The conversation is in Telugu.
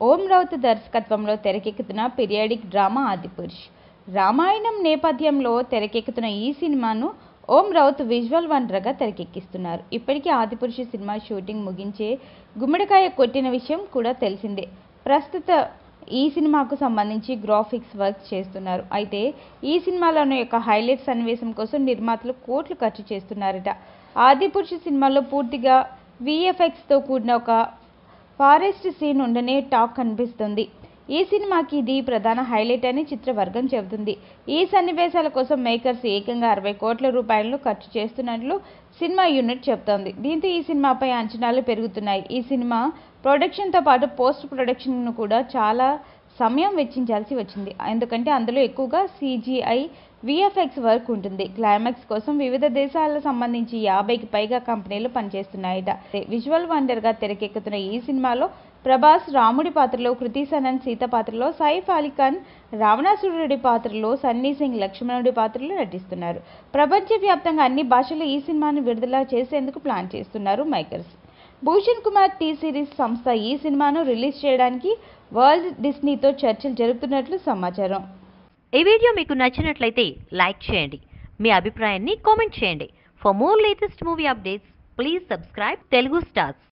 ఓం రౌత్ దర్శకత్వంలో తెరకెక్కుతున్న పీరియాడిక్ డ్రామా ఆదిపురుష్ రామాయణం నేపథ్యంలో తెరకెక్కుతున్న ఈ సినిమాను ఓం రౌత్ విజువల్ వండర్గా తెరకెక్కిస్తున్నారు ఇప్పటికే ఆదిపురుషు సినిమా షూటింగ్ ముగించే గుమ్మడికాయ కొట్టిన విషయం కూడా తెలిసిందే ప్రస్తుత ఈ సినిమాకు సంబంధించి గ్రాఫిక్స్ వర్క్ చేస్తున్నారు అయితే ఈ సినిమాలోని యొక్క హైలైట్ సన్నివేశం కోసం నిర్మాతలు కోట్లు ఖర్చు చేస్తున్నారట ఆదిపురుషు సినిమాలో పూర్తిగా విఎఫ్ఎక్స్తో కూడిన ఒక ఫారెస్ట్ సీన్ ఉండనే టాక్ కనిపిస్తుంది ఈ సినిమాకి ఇది ప్రధాన హైలైట్ అని చిత్రవర్గం చెబుతుంది ఈ సన్నివేశాల కోసం మేకర్స్ ఏకంగా అరవై కోట్ల రూపాయలను ఖర్చు చేస్తున్నట్లు సినిమా యూనిట్ చెబుతోంది దీంతో ఈ సినిమాపై అంచనాలు పెరుగుతున్నాయి ఈ సినిమా ప్రొడక్షన్తో పాటు పోస్ట్ ప్రొడక్షన్ను కూడా చాలా సమయం వెచ్చించాల్సి వచ్చింది ఎందుకంటే అందులో ఎక్కువగా సీజీఐ విఎఫ్ఎక్స్ వర్క్ ఉంటుంది క్లైమాక్స్ కోసం వివిధ దేశాలకు సంబంధించి యాభైకి పైగా కంపెనీలు పనిచేస్తున్నాయట విజువల్ వండర్గా తెరకెక్కుతున్న ఈ సినిమాలో ప్రభాస్ రాముడి పాత్రలో కృతి సనన్ సీత పాత్రలో సైఫ్ అలీ ఖాన్ రావణాసురుడి పాత్రలో సన్నీ సింగ్ లక్ష్మణుడి పాత్రలో నటిస్తున్నారు ప్రపంచవ్యాప్తంగా అన్ని భాషల్లో ఈ సినిమాను విడుదల చేసేందుకు ప్లాన్ చేస్తున్నారు makers Bhushan Kumar T series సంస్థ ఈ సినిమాను రిలీజ్ చేయడానికి వరల్డ్ డిస్నీతో చర్చలు జరుపుతున్నట్లు సమాచారం ఈ వీడియో మీకు నచ్చినట్లయితే లైక్ చేయండి మీ అభిప్రాయాన్ని కామెంట్ చేయండి for more latest movie updates please subscribe Telugu stars